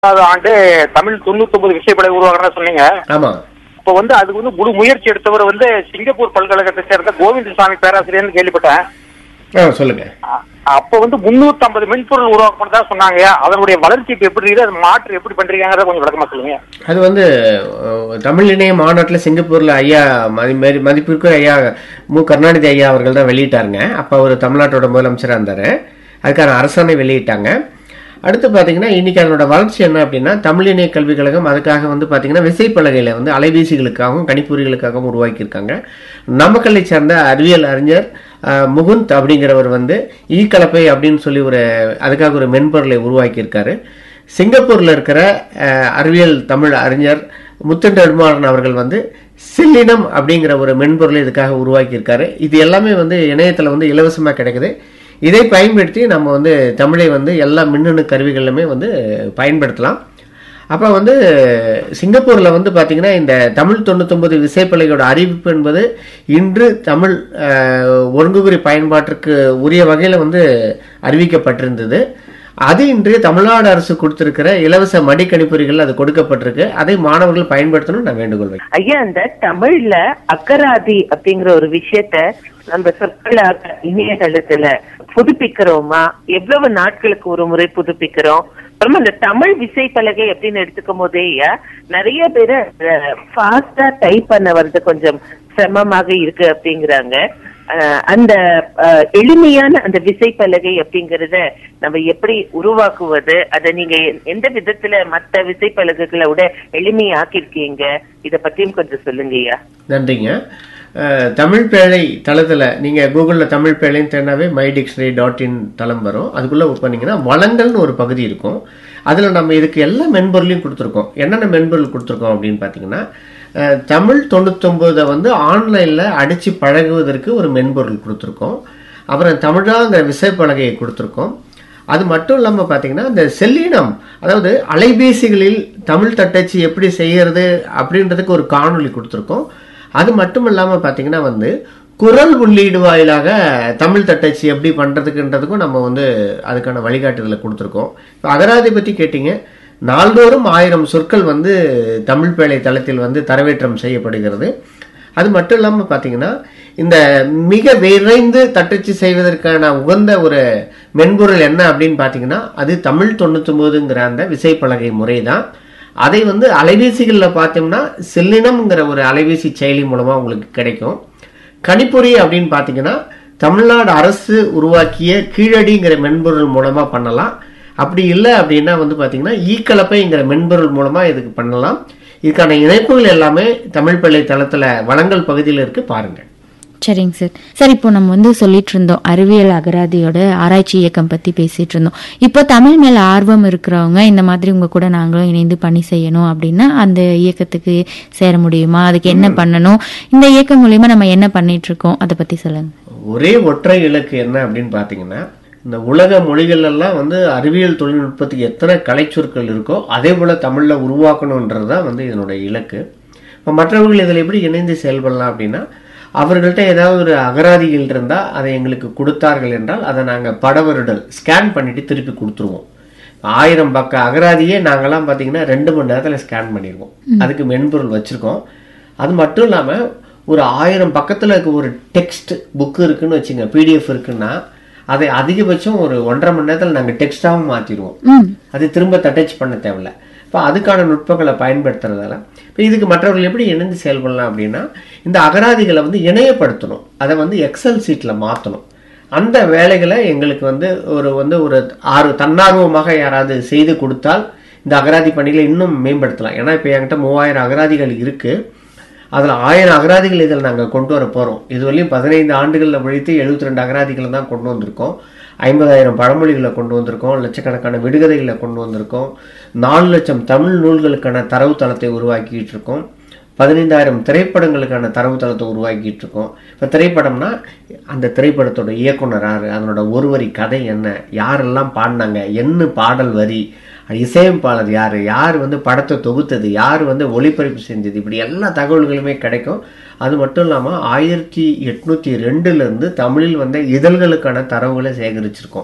ரெண்டாவது ஆண்டு தமிழ் தொண்ணூத்தி ஒன்பது விஷயப்படை உருவாக்குறதா சொன்னீங்க ஆமா இப்போ வந்து அதுக்கு வந்து முழு முயற்சி எடுத்தவர் வந்து சிங்கப்பூர் பல்கலைக்கழகத்தை சேர்ந்த கோவிந்தசாமி பேராசிரியர்னு கேள்விப்பட்டேன் ஆ சொல்லுங்க அ- அப்போ வந்து முன்னூத்தி ஐம்பது மென்பொருள் உருவாக்கப்பட்டதா சொன்னாங்க அதனுடைய வளர்ச்சி இப்ப எப்படி இருக்குது அது மாற்று எப்படி பண்றீங்கிறத கொஞ்சம் விளக்கமா சொல்லுங்க அது வந்து அஹ், தமிழ் இணைய மாநாட்டில் சிங்கப்பூர்ல ஐயா மதி மதி- மதிப்பிற்கு ஐயா மு கருணாநிதி ஐயா அவர்கள் தான் வெளியிட்டாருங்க அப்போ அவர் தமிழ்நாட்டோட முதலமைச்சராக இருந்தார் அதுக்கான அரசாணை வெளியிட்டாங்க அடுத்து பார்த்தீங்கன்னா இன்னைக்கு அதனோட வளர்ச்சி என்ன அப்படின்னா தமிழ் இணைய கல்விக் கழகம் அதுக்காக வந்து பார்த்தீங்கன்னா விசைப்பலகையில் வந்து அலைபேசிகளுக்காகவும் கணிப்பொறிகளுக்காகவும் உருவாக்கியிருக்காங்க நாமக்கல்லை சேர்ந்த அறிவியல் அறிஞர் அஹ், முகுந்த் அப்படிங்கிறவர் வந்து ஈ கலப்பை அப்படின்னு சொல்லி ஒரு அதுக்காக ஒரு மென்பொருளை உருவாக்கியிருக்காரு சிங்கப்பூர்ல இருக்கிற அஹ், அறிவியல் தமிழ் அறிஞர் முத்தன் நெடுமாறன் அவர்கள் வந்து சில்லினம் அப்படிங்கிற ஒரு மென்பொருளை இதுக்காக உருவாக்கியிருக்காரு இது எல்லாமே வந்து இணையத்தில் வந்து இலவசமாக கிடைக்குது இதை பயன்படுத்தி நம்ம வந்து தமிழை வந்து எல்லா மின்னணு கருவிகளிலுமே வந்து பயன்படுத்தலாம் அப்போ வந்து சிங்கப்பூரில் வந்து பார்த்தீங்கன்னா இந்த தமிழ் தொண்ணூத்தொன்பது விசைப்பலகையோட அறிவிப்பு என்பது இன்று தமிழ் அஹ், ஒழுங்குமுறை பயன்பாட்டிற்கு உரிய வகையில் வந்து அறிவிக்கப்பட்டிருந்தது அது இன்று தமிழ்நாடு அரசு கொடுத்திருக்கிற இலவச மடிக்கணிப்பொறிகள் அது கொடுக்கப்பட்டிருக்கு அதை மாணவர்கள் பயன்படுத்தணும் நான் வேண்டுகோள் வைக்கிறேன் ஐயா இந்த தமிழ்ல அக்கராதி அப்படிங்கிற ஒரு விஷயத்த நம்ம சொற்களாக இணையதளத்துல புதுப்பிக்கிறோமா எவ்வளவு நாட்களுக்கு ஒரு முறை புதுப்பிக்கிறோம் அப்புறமா இந்த தமிழ் விசைப்பலகை அப்படின்னு எடுத்துக்கும் போதே ஐயா நிறைய பேரு ஃபாஸ்டா டைப் பண்ண வர்றது கொஞ்சம் சிரமமாக இருக்கு அப்படிங்கிறாங்க அஹ், அந்த அஹ், எளிமையான அந்த விசைப்பலகை அப்படிங்கறத நம்ம எப்படி உருவாக்குவது அதை நீங்க எ- எந்த விதத்துல மத்த விசைப்பலகைகளை விட எளிமையாக்கிருக்கீங்க இத பத்தியும் கொஞ்சம் சொல்லுங்க ஐயா நன்றிங்க அஹ், தமிழ் பேழை தளத்தில் நீங்கள் கூகுளில் தமிழ் பேழைன்னு தேடினாவே மை டிக்ஷனரி டாட் இன் தளம் வரும் அதுக்குள்ளே பண்ணீங்கன்னா வளங்கள்னு ஒரு பகுதி இருக்கும் அதில் நம்ம இதுக்கு எல்லா மென்பொருளையும் கொடுத்துருக்கோம் என்னென்ன மென்பொருள் கொடுத்துருக்கோம் அப்படின்னு பார்த்தீங்கன்னா அஹ், தமிழ் தொண்ணூத்தொம்பதை வந்து ஆன்லைனில் அடித்து பழகுவதற்கு ஒரு மென்பொருள் கொடுத்துருக்கோம் அப்புறம் தமிழாங்கிற விசைப்பலகையை கொடுத்துருக்கோம் அது மட்டும் இல்லாமல் பார்த்தீங்கன்னா இந்த செல்லினம் அதாவது அலைபேசிகளில் தமிழ் தட்டச்சு எப்படி செய்யறது அப்படின்றதுக்கு ஒரு காணொளி கொடுத்துருக்கோம் அது மட்டும் இல்லாமல் பார்த்தீங்கன்னா வந்து குரல் உள்ளீடு வாயிலாக தமிழ் தட்டச்சு எப்படி பண்ணுறதுக்குன்றதுக்கும் நம்ம வந்து அதுக்கான வழிகாட்டுதலை கொடுத்துருக்கோம் இப்போ அகராதி பற்றி கேட்டீங்க நாள்தோறும் ஆயிரம் சொற்கள் வந்து தமிழ் பேழை தளத்தில் வந்து தரவேற்றம் செய்யப்படுகிறது அது மட்டும் இல்லாமல் பார்த்தீங்கன்னா இந்த மிக விரைந்து தட்டச்சு செய்வதற்கான உகந்த ஒரு மென்பொருள் என்ன அப்படின்னு பார்த்தீங்கன்னா அது தமிழ் தொண்ணூத்தொம்போதுங்கிற அந்த விசைப்பலகை முறை தான் அதை வந்து அலைபேசிகளில் பார்த்தோம்னா செல்லினம்ங்கிற ஒரு அலைபேசி செயலி மூலமாக உங்களுக்கு கிடைக்கும் கணிப்பொறி அப்படின்னு பார்த்தீங்கன்னா தமிழ்நாடு அரசு உருவாக்கிய கீழடிங்கிற மென்பொருள் மூலமாக பண்ணலாம் அப்படி இல்லை அப்படின்னா வந்து பார்த்தீங்கன்னா ஈக்கலப்பைங்கிற மென்பொருள் மூலமாக இதுக்கு பண்ணலாம் இதுக்கான இணைப்புகள் எல்லாமே தமிழ் பிள்ளை தளத்தில் வளங்கள் பகுதியில் இருக்கு பாருங்க சரிங்க சார் சார் இப்போ நம்ம வந்து சொல்லிட்டு இருந்தோம் அறிவியல் அகராதியோட ஆராய்ச்சி இயக்கம் பத்தி பேசிட்டு இருந்தோம் இப்போ தமிழ் மேல ஆர்வம் இருக்கிறவங்க இந்த மாதிரி உங்க கூட நாங்களும் இணைந்து பணி செய்யணும் அப்படின்னா அந்த இயக்கத்துக்கு சேர முடியுமா அதுக்கு என்ன பண்ணணும் இந்த இயக்கம் மூலியமா நம்ம என்ன பண்ணிட்டு இருக்கோம் அதை பத்தி சொல்லுங்க ஒரே ஒற்றை இலக்கு என்ன அப்படின்னு பார்த்தீங்கன்னா இந்த உலக மொழிகள் எல்லாம் வந்து அறிவியல் தொழில்நுட்பத்துக்கு எத்தனை கலைச்சொற்கள் இருக்கோ அதே போல தமிழில் உருவாக்கணுன்றது தான் வந்து இதனுடைய இலக்கு இப்போ மற்றவர்கள் இதில் எப்படி இணைந்து செயல்படலாம் அப்படின்னா அவர்கள்ட்ட ஏதாவது ஒரு அகராதிகள் இருந்தால் அதை எங்களுக்கு கொடுத்தார்கள் என்றால் அதை நாங்கள் படவருடல் ஸ்கேன் பண்ணிட்டு திருப்பி கொடுத்துருவோம் ஆயிரம் பக்க அகராதியே நாங்கெல்லாம் பார்த்தீங்கன்னா ரெண்டு மணி நேரத்தில் ஸ்கேன் பண்ணிடுவோம் அதுக்கு மென்பொருள் வச்சுருக்கோம் அது மட்டும் இல்லாமல் ஒரு ஆயிரம் பக்கத்தில் இருக்க ஒரு டெக்ஸ்ட் புக்கு இருக்குன்னு வச்சுங்க பிடிஎஃப் இருக்குன்னா அதை அதிகபட்சம் ஒரு ஒன்றரை மணி நேரத்தில் நாங்கள் டெக்ஸ்டாகவும் மாற்றிடுவோம் ம் அது திரும்ப தட்டச்சு பண்ண தேவையில்ல இப்போ அதுக்கான நுட்பங்களை பயன்படுத்துறதால இப்போ இதுக்கு மற்றவர்கள் எப்படி இணைந்து செயல்படலாம் அப்படின்னா இந்த அகராதிகளை வந்து இணையப்படுத்தணும் அதை வந்து எக்ஸல் சீட்டில் மாற்றணும் அந்த வேலைகளை எங்களுக்கு வந்து ஒரு வந்து ஒரு ஆறு தன்னார்வமாக யாராவது செய்து கொடுத்தால் இந்த அகராதி பணிகளை இன்னும் மேம்படுத்தலாம் ஏன்னா இப்போ என்கிட்ட மூவாயிரம் அகராதிகள் இருக்குது அதில் ஆயிரம் அகராதிகள் இதில் நாங்கள் கொண்டு வர போகிறோம் இதுவரையும் பதினைந்து ஆண்டுகளில் ஒழித்து எழுபத்தி ரெண்டு அகராதிகளை தான் கொண்டு வந்திருக்கோம் ஐம்பதாயிரம் பழமொழிகளை கொண்டு வந்திருக்கோம் லட்சக்கணக்கான விடுகதைகளை கொண்டு வந்திருக்கோம் நாலு லட்சம் தமிழ் நூல்களுக்கான தரவுத்தளத்தை உருவாக்கிட்டு இருக்கோம் பதினைந்தாயிரம் திரைப்படங்களுக்கான தரவுத்தளத்தை உருவாக்கிட்டு இருக்கோம் இப்போ திரைப்படம்னா அந்த திரைப்படத்தோட இயக்குனர் யார் அதனோட ஒரு வரி கதை என்ன யாரெல்லாம் பாடினாங்க என்ன பாடல் வரி இசையமைப்பாளர் யார் யார் வந்து படத்தை தொகுத்தது யார் வந்து ஒளிபரப்பு செஞ்சது இப்படி எல்லா தகவல்களுமே கிடைக்கும் அது மட்டும் இல்லாமல் ஆயிரத்தி எட்நூற்றி ரெண்டுலேருந்து தமிழில் வந்த இதழ்களுக்கான தரவுகளை சேகரிச்சிருக்கோம்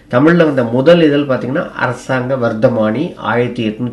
தமிழ்ல வந்த முதல் இதழ் பார்த்தீங்கன்னா அரசாங்க வர்த்தமானி ஆயிரத்தி எட்நூத்தி